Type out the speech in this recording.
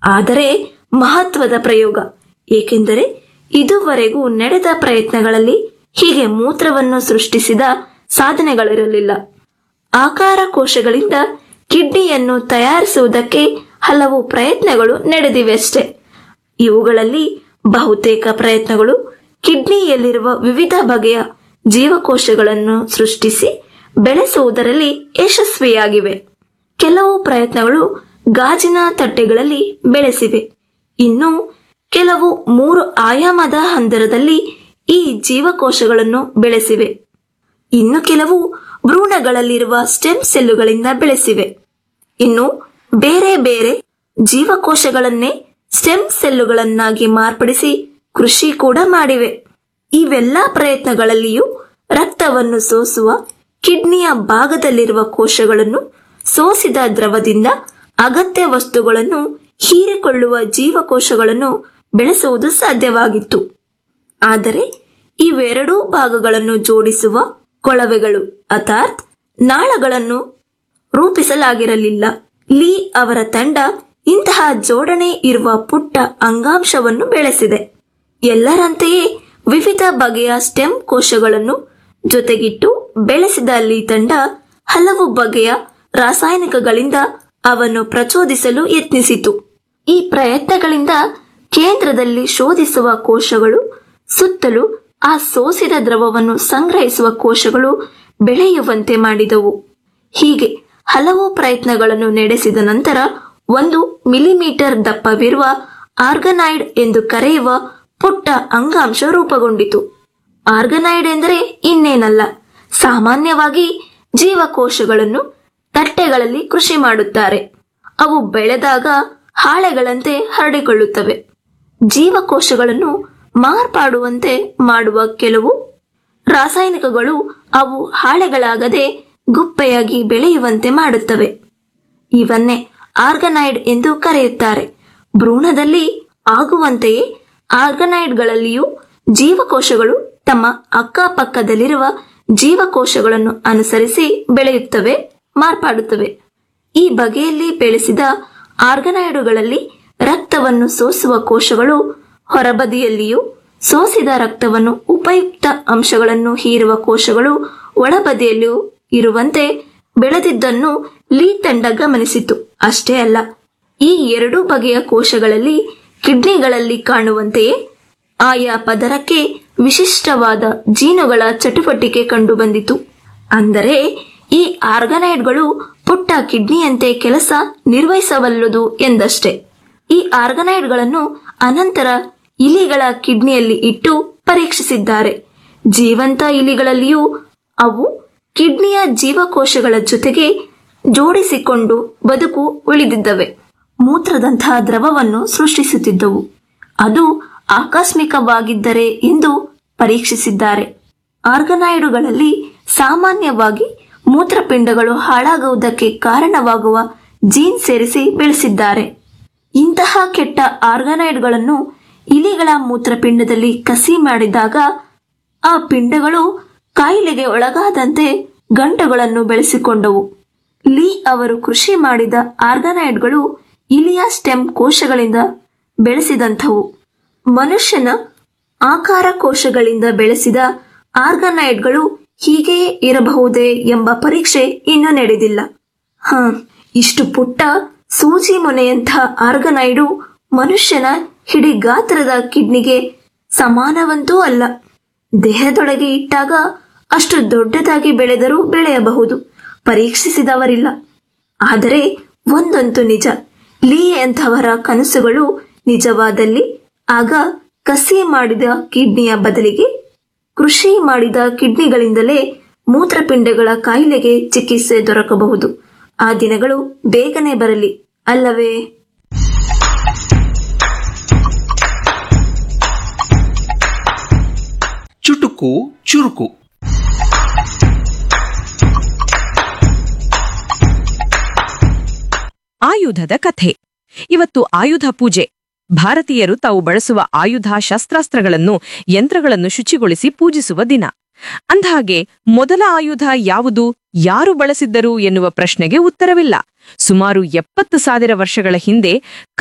ಆದರೆ ಮಹತ್ವದ ಪ್ರಯೋಗ ಏಕೆಂದರೆ ಇದುವರೆಗೂ ನಡೆದ ಪ್ರಯತ್ನಗಳಲ್ಲಿ ಹೀಗೆ ಮೂತ್ರವನ್ನು ಸೃಷ್ಟಿಸಿದ ಸಾಧನೆಗಳಿರಲಿಲ್ಲ ಆಕಾರ ಕೋಶಗಳಿಂದ ಕಿಡ್ನಿಯನ್ನು ತಯಾರಿಸುವುದಕ್ಕೆ ಹಲವು ಪ್ರಯತ್ನಗಳು ನಡೆದಿವೆಯಷ್ಟೇ ಇವುಗಳಲ್ಲಿ ಬಹುತೇಕ ಪ್ರಯತ್ನಗಳು ಕಿಡ್ನಿಯಲ್ಲಿರುವ ವಿವಿಧ ಬಗೆಯ ಜೀವಕೋಶಗಳನ್ನು ಸೃಷ್ಟಿಸಿ ಬೆಳೆಸುವುದರಲ್ಲಿ ಯಶಸ್ವಿಯಾಗಿವೆ ಕೆಲವು ಪ್ರಯತ್ನಗಳು ಗಾಜಿನ ತಟ್ಟೆಗಳಲ್ಲಿ ಬೆಳೆಸಿವೆ ಇನ್ನು ಕೆಲವು ಮೂರು ಆಯಾಮದ ಹಂದರದಲ್ಲಿ ಈ ಜೀವಕೋಶಗಳನ್ನು ಬೆಳೆಸಿವೆ ಇನ್ನು ಕೆಲವು ಭ್ರೂಣಗಳಲ್ಲಿರುವ ಸ್ಟೆಮ್ ಸೆಲ್ಲುಗಳಿಂದ ಬೆಳೆಸಿವೆ ಇನ್ನು ಬೇರೆ ಬೇರೆ ಜೀವಕೋಶಗಳನ್ನೇ ಸ್ಟೆಮ್ ಸೆಲ್ಲುಗಳನ್ನಾಗಿ ಮಾರ್ಪಡಿಸಿ ಕೃಷಿ ಕೂಡ ಮಾಡಿವೆ ಇವೆಲ್ಲ ಪ್ರಯತ್ನಗಳಲ್ಲಿಯೂ ರಕ್ತವನ್ನು ಸೋಸುವ ಕಿಡ್ನಿಯ ಭಾಗದಲ್ಲಿರುವ ಕೋಶಗಳನ್ನು ಸೋಸಿದ ದ್ರವದಿಂದ ಅಗತ್ಯ ವಸ್ತುಗಳನ್ನು ಹೀರಿಕೊಳ್ಳುವ ಜೀವಕೋಶಗಳನ್ನು ಬೆಳೆಸುವುದು ಸಾಧ್ಯವಾಗಿತ್ತು ಆದರೆ ಇವೆರಡೂ ಭಾಗಗಳನ್ನು ಜೋಡಿಸುವ ಕೊಳವೆಗಳು ಅರ್ಥಾತ್ ನಾಳಗಳನ್ನು ರೂಪಿಸಲಾಗಿರಲಿಲ್ಲ ಲೀ ಅವರ ತಂಡ ಇಂತಹ ಜೋಡಣೆ ಇರುವ ಪುಟ್ಟ ಅಂಗಾಂಶವನ್ನು ಬೆಳೆಸಿದೆ ಎಲ್ಲರಂತೆಯೇ ವಿವಿಧ ಬಗೆಯ ಸ್ಟೆಮ್ ಕೋಶಗಳನ್ನು ಜೊತೆಗಿಟ್ಟು ಬೆಳೆಸಿದ ಲೀ ತಂಡ ಹಲವು ಬಗೆಯ ರಾಸಾಯನಿಕಗಳಿಂದ ಅವನ್ನು ಪ್ರಚೋದಿಸಲು ಯತ್ನಿಸಿತು ಈ ಪ್ರಯತ್ನಗಳಿಂದ ಕೇಂದ್ರದಲ್ಲಿ ಶೋಧಿಸುವ ಕೋಶಗಳು ಸುತ್ತಲೂ ಆ ಸೋಸಿದ ದ್ರವವನ್ನು ಸಂಗ್ರಹಿಸುವ ಕೋಶಗಳು ಬೆಳೆಯುವಂತೆ ಮಾಡಿದವು ಹೀಗೆ ಹಲವು ಪ್ರಯತ್ನಗಳನ್ನು ನಡೆಸಿದ ನಂತರ ಒಂದು ಮಿಲಿಮೀಟರ್ ದಪ್ಪವಿರುವ ಆರ್ಗನೈಡ್ ಎಂದು ಕರೆಯುವ ಪುಟ್ಟ ಅಂಗಾಂಶ ರೂಪುಗೊಂಡಿತು ಆರ್ಗನೈಡ್ ಎಂದರೆ ಇನ್ನೇನಲ್ಲ ಸಾಮಾನ್ಯವಾಗಿ ಜೀವಕೋಶಗಳನ್ನು ತಟ್ಟೆಗಳಲ್ಲಿ ಕೃಷಿ ಮಾಡುತ್ತಾರೆ ಅವು ಬೆಳೆದಾಗ ಹಾಳೆಗಳಂತೆ ಹರಡಿಕೊಳ್ಳುತ್ತವೆ ಜೀವಕೋಶಗಳನ್ನು ಮಾರ್ಪಾಡುವಂತೆ ಮಾಡುವ ಕೆಲವು ರಾಸಾಯನಿಕಗಳು ಅವು ಹಾಳೆಗಳಾಗದೆ ಗುಪ್ಪೆಯಾಗಿ ಬೆಳೆಯುವಂತೆ ಮಾಡುತ್ತವೆ ಇವನ್ನೇ ಆರ್ಗನೈಡ್ ಎಂದು ಕರೆಯುತ್ತಾರೆ ಭ್ರೂಣದಲ್ಲಿ ಆಗುವಂತೆಯೇ ಆರ್ಗನೈಡ್ಗಳಲ್ಲಿಯೂ ಜೀವಕೋಶಗಳು ತಮ್ಮ ಅಕ್ಕಪಕ್ಕದಲ್ಲಿರುವ ಜೀವಕೋಶಗಳನ್ನು ಅನುಸರಿಸಿ ಬೆಳೆಯುತ್ತವೆ ಮಾರ್ಪಾಡುತ್ತವೆ ಈ ಬಗೆಯಲ್ಲಿ ಬೆಳೆಸಿದ ಆರ್ಗನೈಡುಗಳಲ್ಲಿ ರಕ್ತವನ್ನು ಸೋಸುವ ಕೋಶಗಳು ಹೊರಬದಿಯಲ್ಲಿಯೂ ಸೋಸಿದ ರಕ್ತವನ್ನು ಉಪಯುಕ್ತ ಅಂಶಗಳನ್ನು ಹೀರುವ ಕೋಶಗಳು ಒಳಬದಿಯಲ್ಲಿಯೂ ಇರುವಂತೆ ಬೆಳೆದಿದ್ದನ್ನು ಲೀ ತಂಡ ಗಮನಿಸಿತು ಅಷ್ಟೇ ಅಲ್ಲ ಈ ಎರಡು ಬಗೆಯ ಕೋಶಗಳಲ್ಲಿ ಕಿಡ್ನಿಗಳಲ್ಲಿ ಕಾಣುವಂತೆಯೇ ಆಯಾ ಪದರಕ್ಕೆ ವಿಶಿಷ್ಟವಾದ ಜೀನುಗಳ ಚಟುವಟಿಕೆ ಕಂಡುಬಂದಿತು ಅಂದರೆ ಈ ಆರ್ಗನೈಡ್ಗಳು ಪುಟ್ಟ ಕಿಡ್ನಿಯಂತೆ ಕೆಲಸ ನಿರ್ವಹಿಸಬಲ್ಲದು ಎಂದಷ್ಟೇ ಈ ಆರ್ಗನೈಡ್ಗಳನ್ನು ಅನಂತರ ಇಲಿಗಳ ಕಿಡ್ನಿಯಲ್ಲಿ ಇಟ್ಟು ಪರೀಕ್ಷಿಸಿದ್ದಾರೆ ಜೀವಂತ ಇಲಿಗಳಲ್ಲಿಯೂ ಅವು ಕಿಡ್ನಿಯ ಜೀವಕೋಶಗಳ ಜೊತೆಗೆ ಜೋಡಿಸಿಕೊಂಡು ಬದುಕು ಉಳಿದಿದ್ದವೆ ಮೂತ್ರದಂತಹ ದ್ರವವನ್ನು ಸೃಷ್ಟಿಸುತ್ತಿದ್ದವು ಅದು ಆಕಸ್ಮಿಕವಾಗಿದ್ದರೆ ಎಂದು ಪರೀಕ್ಷಿಸಿದ್ದಾರೆ ಆರ್ಗನೈಡುಗಳಲ್ಲಿ ಸಾಮಾನ್ಯವಾಗಿ ಮೂತ್ರಪಿಂಡಗಳು ಹಾಳಾಗುವುದಕ್ಕೆ ಕಾರಣವಾಗುವ ಜೀನ್ ಸೇರಿಸಿ ಬೆಳೆಸಿದ್ದಾರೆ ಇಂತಹ ಕೆಟ್ಟ ಆರ್ಗನೈಡ್ಗಳನ್ನು ಇಲಿಗಳ ಮೂತ್ರಪಿಂಡದಲ್ಲಿ ಕಸಿ ಮಾಡಿದಾಗ ಆ ಪಿಂಡಗಳು ಕಾಯಿಲೆಗೆ ಒಳಗಾದಂತೆ ಗಂಟುಗಳನ್ನು ಬೆಳೆಸಿಕೊಂಡವು ಲೀ ಅವರು ಕೃಷಿ ಮಾಡಿದ ಆರ್ಗನೈಡ್ಗಳು ಇಲಿಯ ಸ್ಟೆಮ್ ಕೋಶಗಳಿಂದ ಬೆಳೆಸಿದಂಥವು ಮನುಷ್ಯನ ಆಕಾರ ಕೋಶಗಳಿಂದ ಬೆಳೆಸಿದ ಆರ್ಗನೈಡ್ಗಳು ಹೀಗೆಯೇ ಇರಬಹುದೇ ಎಂಬ ಪರೀಕ್ಷೆ ಇನ್ನೂ ನಡೆದಿಲ್ಲ ಹ ಇಷ್ಟು ಪುಟ್ಟ ಸೂಜಿ ಮೊನೆಯಂಥ ಆರ್ಗನೈಡು ಮನುಷ್ಯನ ಹಿಡಿ ಗಾತ್ರದ ಕಿಡ್ನಿಗೆ ಸಮಾನವಂತೂ ಅಲ್ಲ ದೇಹದೊಳಗೆ ಇಟ್ಟಾಗ ಅಷ್ಟು ದೊಡ್ಡದಾಗಿ ಬೆಳೆದರೂ ಬೆಳೆಯಬಹುದು ಪರೀಕ್ಷಿಸಿದವರಿಲ್ಲ ಆದರೆ ಒಂದಂತೂ ನಿಜ ಲೀ ಎಂಥವರ ಕನಸುಗಳು ನಿಜವಾದಲ್ಲಿ ಆಗ ಕಸಿ ಮಾಡಿದ ಕಿಡ್ನಿಯ ಬದಲಿಗೆ ಕೃಷಿ ಮಾಡಿದ ಕಿಡ್ನಿಗಳಿಂದಲೇ ಮೂತ್ರಪಿಂಡಗಳ ಕಾಯಿಲೆಗೆ ಚಿಕಿತ್ಸೆ ದೊರಕಬಹುದು ಆ ದಿನಗಳು ಬೇಗನೆ ಬರಲಿ ಅಲ್ಲವೇ ಚುಟುಕು ಚುರುಕು ಆಯುಧದ ಕಥೆ ಇವತ್ತು ಆಯುಧ ಪೂಜೆ ಭಾರತೀಯರು ತಾವು ಬಳಸುವ ಆಯುಧ ಶಸ್ತ್ರಾಸ್ತ್ರಗಳನ್ನು ಯಂತ್ರಗಳನ್ನು ಶುಚಿಗೊಳಿಸಿ ಪೂಜಿಸುವ ದಿನ ಅಂದಹಾಗೆ ಮೊದಲ ಆಯುಧ ಯಾವುದು ಯಾರು ಬಳಸಿದ್ದರು ಎನ್ನುವ ಪ್ರಶ್ನೆಗೆ ಉತ್ತರವಿಲ್ಲ ಸುಮಾರು ಎಪ್ಪತ್ತು ಸಾವಿರ ವರ್ಷಗಳ ಹಿಂದೆ